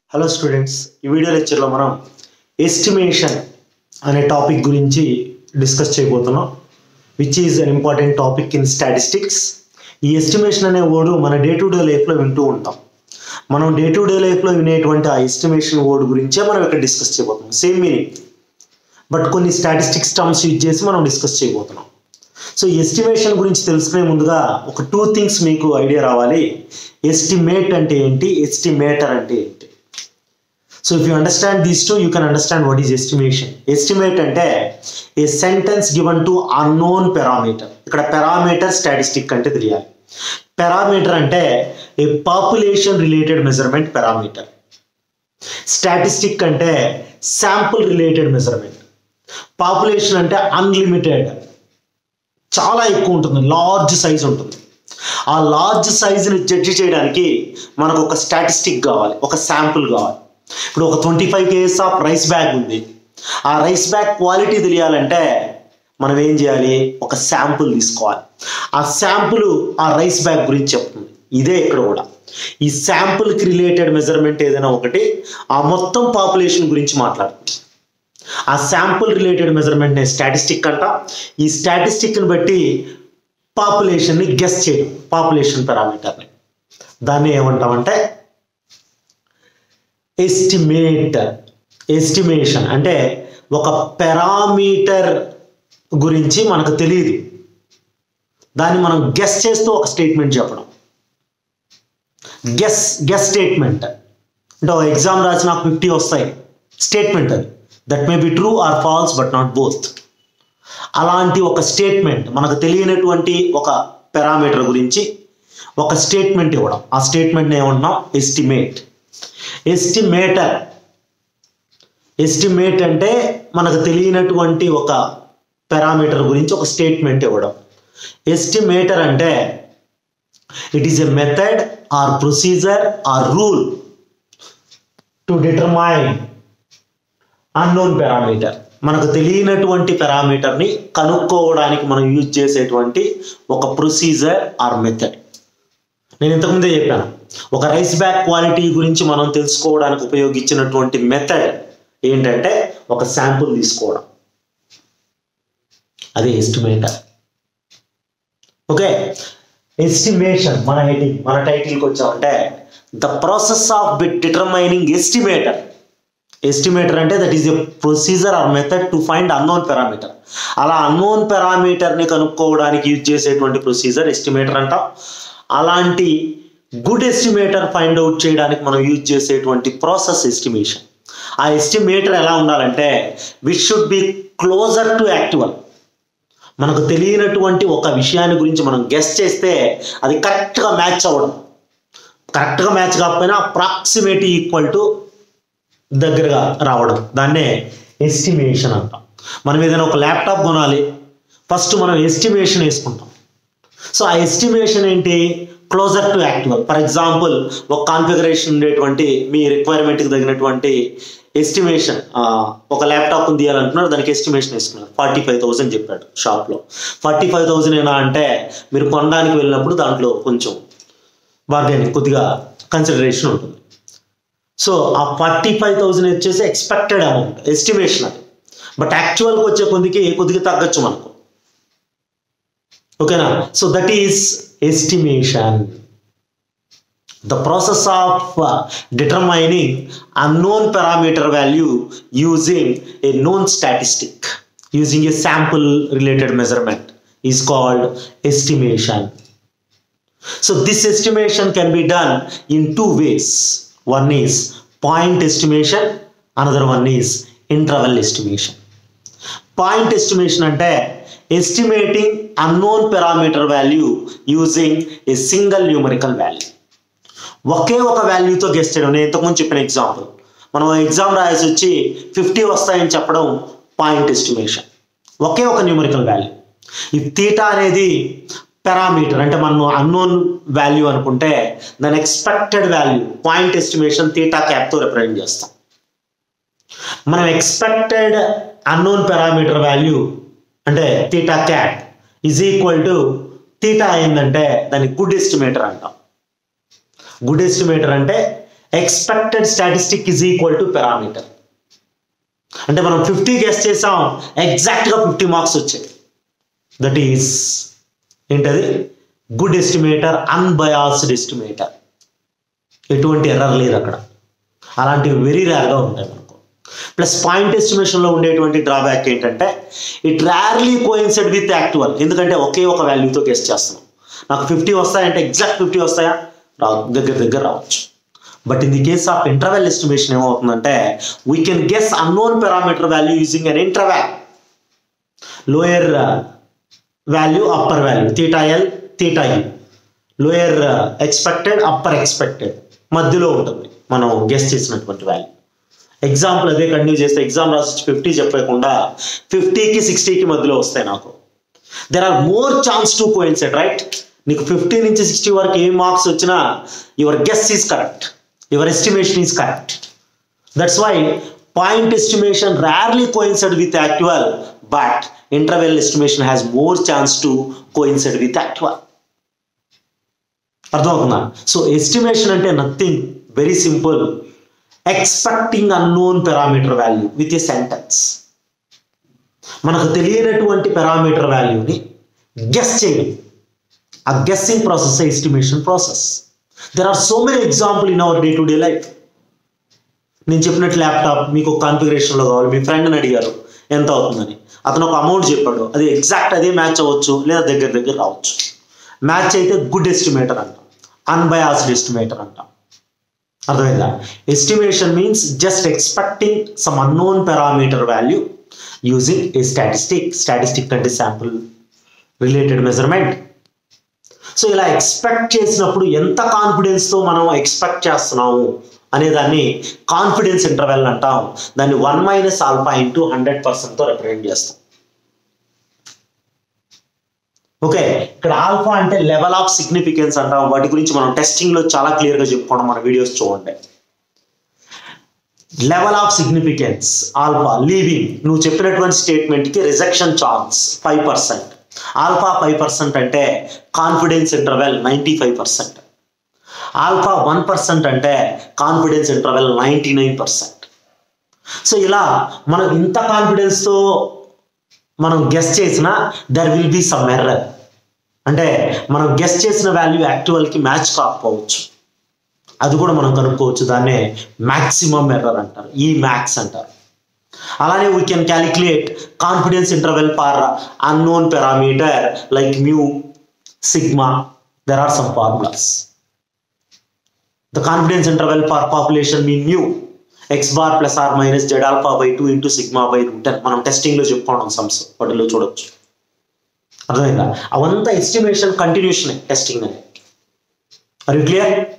hello students ఈ video లెక్చర్లో మనం ఎస్టిమేషన్ అనే టాపిక్ గురించి డిస్కస్ చేయబోతున్నాం which is an important topic in statistics ఈ ఎస్టిమేషన్ అనే వర్డ్ మన డే టు డే లైఫ్లో వింటూ ఉంటాం మనం డే టు డే లైఫ్లో వినేటువంటి ఆ ఎస్టిమేషన్ వర్డ్ గురించే మనం ఇక్కడ డిస్కస్ చేయబోతున్నాం సేమ్ మీనింగ్ బట్ కొన్ని స్టాటిస్టిక్స్ టర్మ్స్ యూజ్ చేసి మనం డిస్కస్ చేయబోతున్నాం సో ఎస్టిమేషన్ గురించి తెలుసుకునే ముందుగా ఒక టూ థింగ్స్ మీకు ఐడియా రావాలి ఎస్టిమేట్ అంటే ఏంటి ఎస్టిమేటర్ అంటే ఏంటి so if you understand these two you can understand what is estimation estimate అంటే a sentence given to unknown parameter ఇక్కడ పెరామీటర్ స్టాటిస్టిక్ అంటే తెలియాలి పెరామీటర్ అంటే a population related measurement parameter statistic అంటే శాంపుల్ రిలేటెడ్ మెజర్మెంట్ పాపులేషన్ అంటే unlimited చాలా ఎక్కువ ఉంటుంది లార్జ్ సైజ్ ఉంటుంది ఆ లార్జ్ సైజుని జడ్జి చేయడానికి మనకు ఒక స్టాటిస్టిక్ కావాలి ఒక శాంపుల్ కావాలి ఇప్పుడు ఒక twenty five kgs of rice bag ఉంది ఆ రైస్ బ్యాగ్ క్వాలిటీ తెలియాలంటే మనం ఏం చేయాలి ఒక శాంపుల్ తీసుకోవాలి ఆ శాంపుల్ ఆ రైస్ బ్యాగ్ గురించి చెప్తుంది ఇదే ఇక్కడ కూడా ఈ శాంపుల్కి రిలేటెడ్ మెజర్మెంట్ ఏదైనా ఒకటి ఆ మొత్తం పాపులేషన్ గురించి మాట్లాడుతుంది ఆ శాంపుల్ రిలేటెడ్ మెజర్మెంట్ నే స్టాటిస్టిక్ అంట ఈ స్టాటిస్టిక్ని బట్టి పాపులేషన్ని గెస్ చేయడం పాపులేషన్ పారామీటర్ని దాన్ని ఏమంటామంటే ఎస్టిమేట్ ఎస్టిమేషన్ అంటే ఒక పెరామీటర్ గురించి మనకు తెలియదు దాన్ని మనం గెస్ చేస్తూ ఒక స్టేట్మెంట్ చెప్పడం గెస్ గెస్ స్టేట్మెంట్ అంటే ఒక ఎగ్జామ్ రాసి నాకు ఫిఫ్టీ వస్తాయి స్టేట్మెంట్ అది that may be true or false but not both అలాంటి ఒక స్టేట్మెంట్ మనకు తెలియనటువంటి ఒక పారామీటర్ గురించి ఒక స్టేట్మెంట్ ఇవ్వడం ఆ స్టేట్మెంట్ ఏమంటున్నాం ఎస్టిమేట్ ఎస్టిమేటర్ ఎస్టిమేట్ అంటే మనకు తెలియనటువంటి ఒక పారామీటర్ గురించి ఒక స్టేట్మెంట్ ఇవ్వడం ఎస్టిమేటర్ అంటే it is a method or procedure or rule to determine unknown parameter మనకు తెలియనటువంటి పారామీటర్ని కనుక్కోవడానికి మనం యూజ్ చేసేటువంటి ఒక ప్రొసీజర్ ఆర్ మెథడ్ నేను ఇంతకుముందే చెప్పాను ఒక రైస్ బ్యాగ్ క్వాలిటీ గురించి మనం తెలుసుకోవడానికి ఉపయోగించినటువంటి మెథడ్ ఏంటంటే ఒక శాంపుల్ తీసుకోవడం అది ఎస్టిమేటర్ ఓకే ఎస్టిమేషన్ మన హెడింగ్ మన టైటిల్కి వచ్చామంటే the process of bit determining estimator estimator అంటే that is a procedure or method to find unknown parameter అలా అన్నోన్ పారామీటర్ని కనుక్కోవడానికి యూజ్ చేసేటువంటి ప్రొసీజర్ ఎస్టిమేటర్ అంటాం అలాంటి గుడ్ ఎస్టిమేటర్ ఫైండ్ అవుట్ చేయడానికి మనం యూజ్ చేసేటువంటి ప్రాసెస్ ఎస్టిమేషన్ ఆ ఎస్టిమేటర్ ఎలా ఉండాలంటే which should be closer to actual మనకు తెలియనటువంటి ఒక విషయాన్ని గురించి మనం గెస్ట్ చేస్తే అది కరెక్ట్గా మ్యాచ్ అవ్వడం కరెక్ట్గా మ్యాచ్ కాకపోయినా అప్రాక్సిమేట్ ఈక్వల్ టు దగ్గరగా రావడం దాన్నే ఎస్టిమేషన్ అంటాం మనం ఏదైనా ఒక ల్యాప్టాప్ కొనాలి ఫస్ట్ మనం ఎస్టిమేషన్ వేసుకుంటాం సో ఆ ఎస్టిమేషన్ ఏంటి closer to actual for example ఒక కాన్ఫిగరేషన్ ఉండేటువంటి మీ రిక్వైర్మెంట్కి తగినటువంటి ఎస్టిమేషన్ ఒక ల్యాప్టాప్ తీయాలంటున్నారు దానికి ఎస్టిమేషన్ వేసుకున్నారు ఫార్టీ ఫైవ్ థౌసండ్ చెప్పాడు షాప్లో ఫార్టీ ఫైవ్ థౌసండ్ ఏనా అంటే మీరు కొనడానికి వెళ్ళినప్పుడు దాంట్లో కొంచెం బార్గెనింగ్ కొద్దిగా కన్సిడరేషన్ ఉంటుంది సో ఆ ఫార్టీ ఫైవ్ థౌసండ్ వచ్చేసి ఎక్స్పెక్టెడ్ అమౌంట్ ఎస్టిమేషన్ అది బట్ యాక్చువల్కి వచ్చే కొద్దికి కొద్దిగా తగ్గచ్చు మనకు ఓకేనా so that is estimation the process of determining unknown parameter value using a known statistic using a sample related measurement is called estimation so this estimation can be done in two ways one is point estimation another one is interval estimation point estimation అంటే estimating unknown parameter value using a single numerical value ఒకే ఒక వాల్యూతో guest చేయడం నేను ఇంతకుముందు చెప్పిన example మనం exam రాయాల్సి వచ్చి ఫిఫ్టీ వస్తాయని చెప్పడం పాయింట్ ఎస్టిమేషన్ ఒకే ఒక న్యూమరికల్ వాల్యూ ఈ తీటా అనేది పారామీటర్ అంటే మనం అన్నోన్ వాల్యూ అనుకుంటే దాని expected value point estimation theta క్యాప్తో రిప్రజెంట్ చేస్తాం మనం ఎక్స్పెక్టెడ్ అన్నోన్ పారామీటర్ వాల్యూ అంటే theta cap is equal to theta అయిందంటే దాన్ని గుడ్ ఎస్టిమేటర్ అంటాం గుడ్ ఎస్టిమేటర్ అంటే expected statistic is equal to parameter అంటే మనం ఫిఫ్టీ గెస్ చేసాం ఎగ్జాక్ట్గా ఫిఫ్టీ మార్క్స్ వచ్చాయి దట్ ఈస్ ఏంటది గుడ్ ఎస్టిమేటర్ అన్బయాస్డ్ ఎస్టిమేటర్ ఎటువంటి ఎర్రర్ లేదు అక్కడ అలాంటివి వెరీ రేర్గా ఉంటాయి మనకు ప్లస్ పాయింట్ ఎస్టిమేషన్లో ఉండేటువంటి డ్రాబ్యాక్ ఏంటంటే it rarely coincide with actual ఎందుకంటే ఒకే ఒక వాల్యూతో గెస్ట్ చేస్తున్నాం నాకు ఫిఫ్టీ వస్తాయంటే ఎగ్జాక్ట్ ఫిఫ్టీ వస్తాయా రావు దగ్గర దగ్గర రావచ్చు but in the case of interval estimation ఏమవుతుందంటే we can guess unknown parameter value using an interval lower value upper value theta L theta U lower expected upper expected మధ్యలో ఉంటుంది మనం guess చేసినటువంటి value example అదే continue చేస్తే exam రాసి fifty చెప్పకుండా ఫిఫ్టీకి సిక్స్టీకి మధ్యలో వస్తాయి నాకు there are more chance to coincide right నీకు ఫిఫ్టీ నుంచి సిక్స్టీ వరకు ఏ మార్క్స్ వచ్చినా your guess is correct your estimation is correct that's why point estimation rarely coincide with actual but interval estimation has more chance to coincide with actual అర్థమవుతుందా so estimation అంటే nothing very simple expecting unknown parameter value with a sentence మనకు తెలియనటువంటి parameter వాల్యూని guess చేయడం ఆ guessing process estimation process there are so many example in our day to day life నేను చెప్పినట్టు laptop మీకు ఒక కాన్ఫిగరేషన్లో కావాలి మీ ఫ్రెండ్ని అడిగారు ఎంత అవుతుందని అతను ఒక అమౌంట్ చెప్పాడు అది ఎగ్జాక్ట్ అదే మ్యాచ్ అవ్వచ్చు లేదా దగ్గర దగ్గర రావచ్చు మ్యాచ్ అయితే గుడ్ ఎస్టిమేటర్ అంటాం అన్బయాస్డ్ ఎస్టిమేటర్ అంటాం అర్థమైందా estimation means just expecting some unknown parameter value using a statistic statistic అంటే శాంపుల్ రిలేటెడ్ మెజర్మెంట్ సో ఇలా ఎక్స్పెక్ట్ చేసినప్పుడు ఎంత కాన్ఫిడెన్స్తో మనం ఎక్స్పెక్ట్ చేస్తున్నాము అనే దాన్ని కాన్ఫిడెన్స్ ఇంటర్వెల్ అంటాం దాన్ని one minus alpha into hundred పర్సెంట్తో రిప్రజెంట్ చేస్తాం ఓకే ఇక్కడ ఆల్ఫా అంటే లెవెల్ ఆఫ్ సిగ్నిఫికెన్స్ అంటాం వాటి గురించి మనం టెస్టింగ్లో చాలా క్లియర్గా చెప్పుకోవడం మన వీడియోస్ చూడండి level of significance alpha leaving నువ్వు చెప్పినటువంటి స్టేట్మెంట్కి rejection chance five percent alpha five percent అంటే confidence interval ninety five percent alpha one percent అంటే confidence interval ninety nine percent so ఇలా మనం ఇంత కాన్ఫిడెన్స్తో మనం గెస్ చేసినా there will be some error అంటే మనం గెస్ చేసిన వాల్యూ యాక్చువల్కి మ్యాచ్ కాకపోవచ్చు అది కూడా మనం కనుక్కోవచ్చు దాన్నే మ్యాక్సిమం ఎర్రర్ అంటారు ఈ మ్యాక్స్ అంటారు అలానే we can calculate confidence interval for unknown parameter like mu sigma there are some formulas the confidence interval for population mean mu X bar plus or minus Z alpha by two into sigma by root ten మనం టెస్టింగ్లో చెప్పుకోవడం sums వాటిలో చూడొచ్చు అర్థమైందా అవంతా estimation continuation testing అనేది are you clear